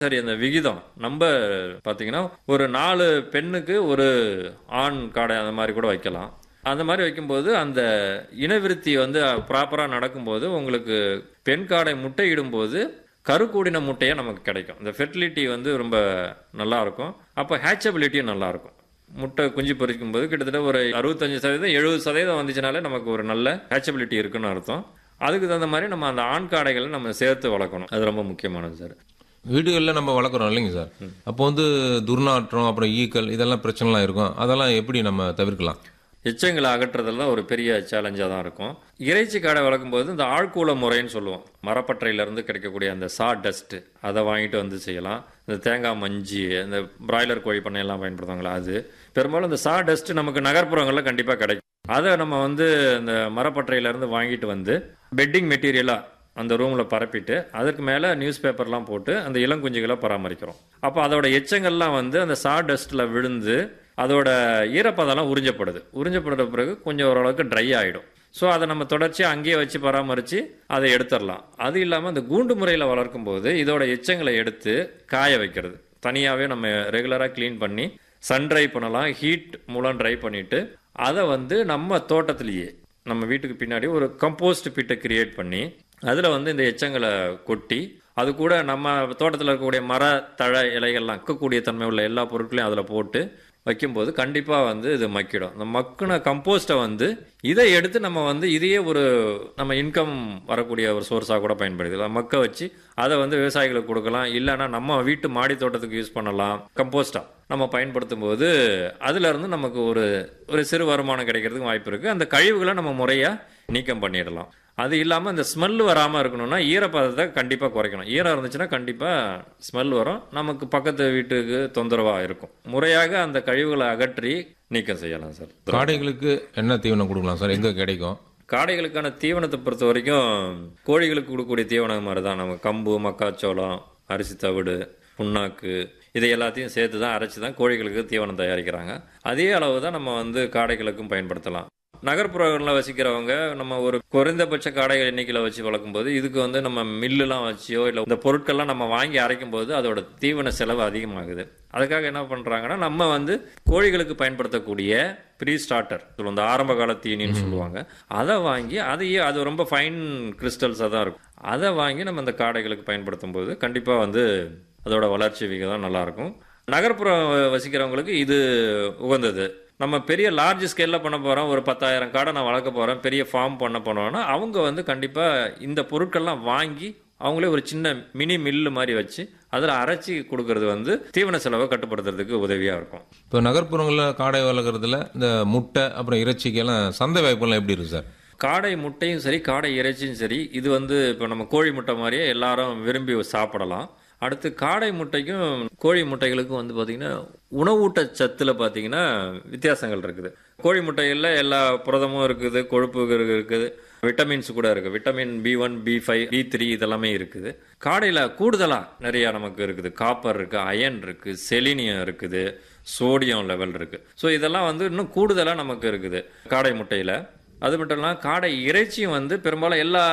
சரி அந்த விகிதம் நம்ம பார்த்தீங்கன்னா ஒரு நாலு பெண்ணுக்கு ஒரு ஆண் காடை அந்த மாதிரி கூட வைக்கலாம் அந்த மாதிரி வைக்கும்போது அந்த இனவிருத்தி வந்து ப்ராப்பராக நடக்கும்போது உங்களுக்கு பெண் காடை முட்டை இடும்போது கருக்கூடின முட்டையே நமக்கு கிடைக்கும் இந்த ஃபெர்டிலிட்டி வந்து ரொம்ப நல்லா இருக்கும் அப்போ ஹேச்சபிலிட்டியும் நல்லா இருக்கும் முட்டை குஞ்சு பொரிக்கும் போது கிட்டத்தட்ட ஒரு அறுபத்தஞ்சு சதவீதம் எழுபது சதவீதம் வந்துச்சுனாலே நமக்கு ஒரு நல்ல ஹேச்சபிலிட்டி இருக்குன்னு அர்த்தம் அதுக்கு தகுந்த மாதிரி நம்ம அந்த ஆண் காடைகளை நம்ம சேர்த்து வளர்க்கணும் அது ரொம்ப முக்கியமானது சார் வீடுகளில் நம்ம வளர்க்குறோம் இல்லைங்க சார் அப்போ வந்து துர்நாற்றம் அப்புறம் ஈக்கள் இதெல்லாம் பிரச்சனைலாம் இருக்கும் அதெல்லாம் எப்படி நம்ம தவிர்க்கலாம் எச்சங்களை அகற்றுறதுல தான் ஒரு பெரிய சேலஞ்சாக தான் இருக்கும் இறைச்சி காடை வளர்க்கும்போது இந்த ஆழ்கூல முறைன்னு சொல்லுவோம் மரப்பற்றையிலேருந்து கிடைக்கக்கூடிய அந்த சா டஸ்ட்டு அதை வாங்கிட்டு வந்து செய்யலாம் இந்த தேங்காய் மஞ்சி இந்த பிராய்லர் கோழி பண்ணையெல்லாம் பயன்படுத்துவாங்களா அது பெரும்பாலும் இந்த சா டஸ்ட் நமக்கு நகர்ப்புறங்களில் கண்டிப்பாக கிடைக்கும் அதை நம்ம வந்து இந்த மரப்பற்றையிலேருந்து வாங்கிட்டு வந்து பெட்டிங் மெட்டீரியலாக அந்த ரூமில் பரப்பிட்டு அதுக்கு மேலே நியூஸ் பேப்பர்லாம் போட்டு அந்த இளங்குஞ்சுகளை பராமரிக்கிறோம் அப்போ அதோட எச்சங்கள்லாம் வந்து அந்த சா டஸ்ட்டில் விழுந்து அதோட ஈரப்பதம்லாம் உறிஞ்சப்படுது உறிஞ்சப்படுற பிறகு கொஞ்சம் ஓரளவுக்கு ட்ரை ஆகிடும் ஸோ அதை நம்ம தொடர்ச்சியாக அங்கேயே வச்சு பராமரித்து அதை எடுத்துடலாம் அது இல்லாமல் அந்த கூண்டு முறையில் வளர்க்கும் போது இதோட எச்சங்களை எடுத்து காய வைக்கிறது தனியாகவே நம்ம ரெகுலராக க்ளீன் பண்ணி சன் ட்ரை பண்ணலாம் ஹீட் மூலம் ட்ரை பண்ணிவிட்டு அதை வந்து நம்ம தோட்டத்திலேயே நம்ம வீட்டுக்கு பின்னாடி ஒரு கம்போஸ்ட் பிட்டை கிரியேட் பண்ணி அதில் வந்து இந்த எச்சங்களை கொட்டி அது கூட நம்ம தோட்டத்தில் இருக்கக்கூடிய மர தழை இலைகள்லாம் இருக்கக்கூடிய தன்மை உள்ள எல்லா பொருட்களையும் அதில் போட்டு வைக்கும்போது கண்டிப்பாக வந்து இது மக்கிடும் இந்த மக்குன கம்போஸ்ட்டை வந்து இதை எடுத்து நம்ம வந்து இதையே ஒரு நம்ம இன்கம் வரக்கூடிய ஒரு சோர்ஸாக கூட பயன்படுத்தலாம் மக்க வச்சு அதை வந்து விவசாயிகளுக்கு கொடுக்கலாம் இல்லைன்னா நம்ம வீட்டு மாடி தோட்டத்துக்கு யூஸ் பண்ணலாம் கம்போஸ்டாக நம்ம பயன்படுத்தும் போது அதுலேருந்து நமக்கு ஒரு ஒரு சிறு வருமானம் கிடைக்கிறதுக்கு வாய்ப்பு இருக்குது அந்த கழிவுகளை நம்ம முறையாக நீக்கம் பண்ணிடலாம் அது இல்லாமல் இந்த ஸ்மெல் வராமல் இருக்கணும்னா ஈரப்பதத்தை கண்டிப்பாக குறைக்கணும் ஈரம் இருந்துச்சுன்னா கண்டிப்பாக ஸ்மெல் வரும் நமக்கு பக்கத்து வீட்டுக்கு தொந்தரவாக இருக்கும் முறையாக அந்த கழிவுகளை அகற்றி நீக்கம் செய்யலாம் சார் காடைகளுக்கு என்ன தீவனம் கொடுக்கலாம் சார் எங்கே கிடைக்கும் காடைகளுக்கான தீவனத்தை பொறுத்த வரைக்கும் கோழிகளுக்கு கொடுக்கக்கூடிய தீவனம் மாதிரி தான் நம்ம கம்பு மக்காச்சோளம் அரிசி தவிடு புண்ணாக்கு இதை எல்லாத்தையும் சேர்த்து தான் அரைச்சி தான் கோழிகளுக்கு தீவனம் தயாரிக்கிறாங்க அதே அளவு தான் நம்ம வந்து காடைகளுக்கும் பயன்படுத்தலாம் நகர்ப்புறங்களில் வசிக்கிறவங்க நம்ம ஒரு குறைந்தபட்ச காடைகள் எண்ணிக்கையில் வச்சு வளர்க்கும்போது இதுக்கு வந்து நம்ம மில்லுலாம் வச்சியோ இல்லை இந்த பொருட்கள்லாம் நம்ம வாங்கி அரைக்கும் போது அதோட தீவன செலவு அதிகமாகுது அதுக்காக என்ன பண்ணுறாங்கன்னா நம்ம வந்து கோழிகளுக்கு பயன்படுத்தக்கூடிய ப்ரீ ஸ்டார்டர் சொல்லுவோம் இந்த ஆரம்ப கால தீனின்னு சொல்லுவாங்க அதை வாங்கி அதையே அது ரொம்ப ஃபைன் கிறிஸ்டல்ஸாக தான் இருக்கும் அதை வாங்கி நம்ம இந்த காடைகளுக்கு பயன்படுத்தும் போது கண்டிப்பாக வந்து அதோட வளர்ச்சி விகிதம் நல்லாயிருக்கும் நகர்ப்புறம் வசிக்கிறவங்களுக்கு இது உகந்தது நம்ம பெரிய லார்ஜ் ஸ்கேலில் பண்ண போகிறோம் ஒரு பத்தாயிரம் காடை நான் வளர்க்க போகிறேன் பெரிய ஃபார்ம் பண்ண போனோம்னா அவங்க வந்து கண்டிப்பாக இந்த பொருட்கள்லாம் வாங்கி அவங்களே ஒரு சின்ன மினி மில்லு மாதிரி வச்சு அதில் அரைச்சி கொடுக்கறது வந்து தீவன செலவை கட்டுப்படுத்துறதுக்கு உதவியாக இருக்கும் இப்போ நகர்ப்புறங்களில் காடை வளர்க்குறதுல இந்த முட்டை அப்புறம் இறைச்சிக்கெல்லாம் சந்தை வாய்ப்பெல்லாம் எப்படி இருக்கு சார் காடை முட்டையும் சரி காடை இறைச்சியும் சரி இது வந்து இப்போ நம்ம கோழி முட்டை மாதிரியே எல்லாரும் விரும்பி சாப்பிடலாம் அடுத்து காடை முட்டைக்கும் கோழி முட்டைகளுக்கும் வந்து பார்த்திங்கன்னா உணவூட்ட சத்தில் பார்த்தீங்கன்னா வித்தியாசங்கள் இருக்குது கோழி முட்டைகளில் எல்லா புரதமும் இருக்குது கொழுப்பு இருக்குது விட்டமின்ஸ் கூட இருக்குது vitamin B one B five B three இதெல்லாமே இருக்குது காடையில் கூடுதலாக நிறையா நமக்கு இருக்குது காப்பர் இருக்குது அயன் இருக்குது செலினியம் இருக்குது சோடியம் லெவல் இருக்குது ஸோ இதெல்லாம் வந்து இன்னும் கூடுதலாக நமக்கு இருக்குது காடை முட்டையில் அது மட்டும் இல்லாமல் காடை இறைச்சியும் வந்து பெரும்பாலும் எல்லா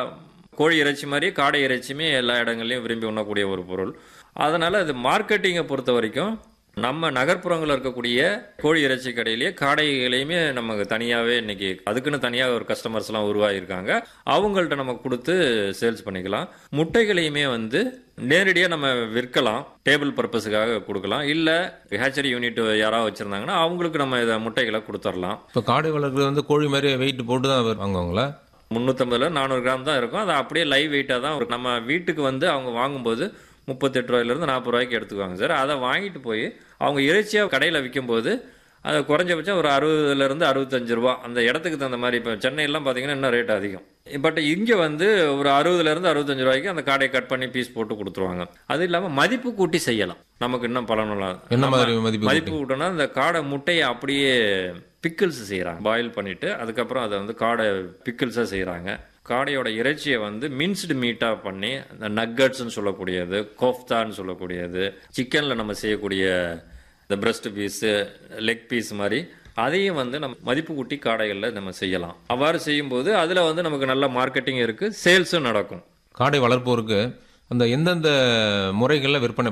கோழி இறைச்சி மாதிரியே காடை இறைச்சியுமே எல்லா இடங்கள்லையும் விரும்பி உண்ணக்கூடிய ஒரு பொருள் அதனால் அது மார்க்கெட்டிங்கை பொறுத்த வரைக்கும் நம்ம நகர்ப்புறங்களில் இருக்கக்கூடிய கோழி இறைச்சி கடையிலேயே காடைகளையுமே நமக்கு தனியாகவே இன்னைக்கு அதுக்குன்னு தனியாக ஒரு கஸ்டமர்ஸ்லாம் உருவாகியிருக்காங்க அவங்கள்ட்ட நம்ம கொடுத்து சேல்ஸ் பண்ணிக்கலாம் முட்டைகளையுமே வந்து நேரடியாக நம்ம விற்கலாம் டேபிள் பர்பஸுக்காக கொடுக்கலாம் இல்லை ஹேச்சரி யூனிட் யாராவது வச்சுருந்தாங்கன்னா அவங்களுக்கு நம்ம இதை முட்டைகளை கொடுத்துடலாம் இப்போ காடை வளர்க்குறது வந்து கோழி மாதிரி வெயிட் போட்டு தான் வாங்குவாங்களா முந்நூற்றம்பதுல நானூறு கிராம் தான் இருக்கும் அது அப்படியே லைவ் வெயிட்டாக தான் இருக்கும் நம்ம வீட்டுக்கு வந்து அவங்க வாங்கும்போது முப்பத்தெட்டு ரூபாயிலிருந்து நாற்பது ரூபாய்க்கு எடுத்துக்குவாங்க சார் அதை வாங்கிட்டு போய் அவங்க இறைச்சியாக கடையில் விற்கும்போது அது குறைஞ்சபட்சம் ஒரு அறுபதுலேருந்து அறுபத்தஞ்சு ரூபா அந்த இடத்துக்கு தகுந்த மாதிரி இப்போ சென்னையெல்லாம் பார்த்தீங்கன்னா இன்னும் ரேட் அதிகம் பட் இங்கே வந்து ஒரு அறுபதுலேருந்து அறுபத்தஞ்சு ரூபாய்க்கு அந்த காடையை கட் பண்ணி பீஸ் போட்டு கொடுத்துருவாங்க அது இல்லாமல் மதிப்பு கூட்டி செய்யலாம் நமக்கு இன்னும் பலனுள்ள என்ன மாதிரி மதிப்பு மதிப்பு கூட்டம்னா இந்த காடை முட்டையை அப்படியே பிக்கிள்ஸ் செய்கிறாங்க பாயில் பண்ணிட்டு அதுக்கப்புறம் அதை வந்து காடை பிக்கிள்ஸாக செய்கிறாங்க காடையோட இறைச்சியை வந்து மின்ஸ்டு மீட்டாக பண்ணி இந்த நக்கட்ஸ்னு சொல்லக்கூடியது கோஃப்தான்னு சொல்லக்கூடியது சிக்கனில் நம்ம செய்யக்கூடிய இந்த பிரஸ்ட் பீஸு லெக் பீஸ் மாதிரி அதையும் வந்து நம்ம மதிப்பு கூட்டி காடைகளில் நம்ம செய்யலாம் அவ்வாறு செய்யும்போது அதில் வந்து நமக்கு நல்ல மார்க்கெட்டிங் இருக்குது சேல்ஸும் நடக்கும் காடை வளர்ப்போருக்கு அந்த எந்தெந்த முறைகளில் விற்பனை